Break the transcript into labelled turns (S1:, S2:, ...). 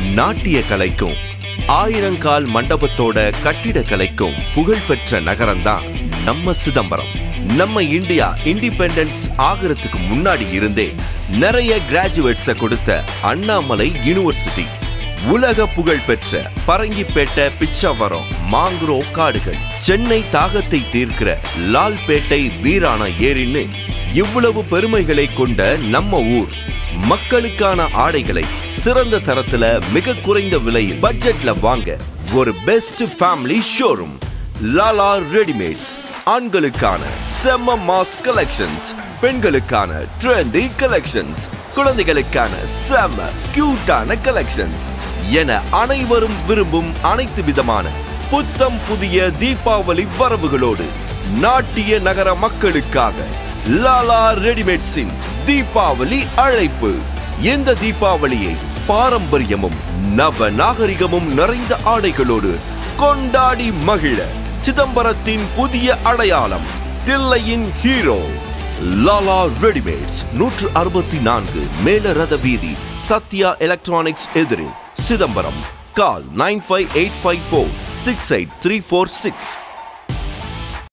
S1: நாட்டிய கலைக்கும் ஆயிரங்கால் மண்டபத்தோட கட்டிடக்கலைக்கும் புகழ்பெற்ற நகரம்தான் நம்ம சிதம்பரம் நம்ம இந்தியா இண்டிபெண்டன்ஸ் ஆகிறதுக்கு முன்னாடி இருந்தே நிறைய கிராஜுவேட்ஸ கொடுத்த அண்ணாமலை யூனிவர்சிட்டி உலக புகழ் பெற்ற பரங்கிப்பேட்டை பிச்சாவரம் மாங்குரோ காடுகள் சென்னை தாகத்தை தீர்க்கிற லால்பேட்டை வீராண ஏரின்னு இவ்வளவு பெருமைகளை கொண்ட நம்ம ஊர் மக்களுக்கான ஆடைகளை சிறந்த தரத்துல மிக குறைந்த விலையில் பட்ஜெட்ல வாங்க ஒரு best family showroom Lala readymades ஆண்களுக்கான செம்ம மாஸ் கலெக்ஷன்ஸ் பெண்களுக்கான ட்ரெண்டி கலெக்ஷன்ஸ் குழந்தைகளுக்கான செம்ம கியூட்டான கலெக்ஷன்ஸ் என அனைவரும் விரும்பும் அனைத்து விதமான புத்தம் புதிய தீபாவளி வரவுகளோடு நாட்டிய நகர மக்களுக்காக லாலா ரெடிமேட்ஸின் தீபாவளி அழைப்பு இந்த தீபாவளியை பாரம்பரியமும் நவ நாகரிகமும் நிறைந்த ஆடைகளோடு கொண்டாடி மகிழ சிதம்பரத்தின் புதிய அடையாளம் தில்லையின் ஹீரோ லாலா ரெடிமேட்ஸ் நூற்று அறுபத்தி நான்கு மேல ரத வீதி சத்யா எலக்ட்ரானிக்ஸ் எதிரில் Chidambaram call nine five eight five four six eight three four six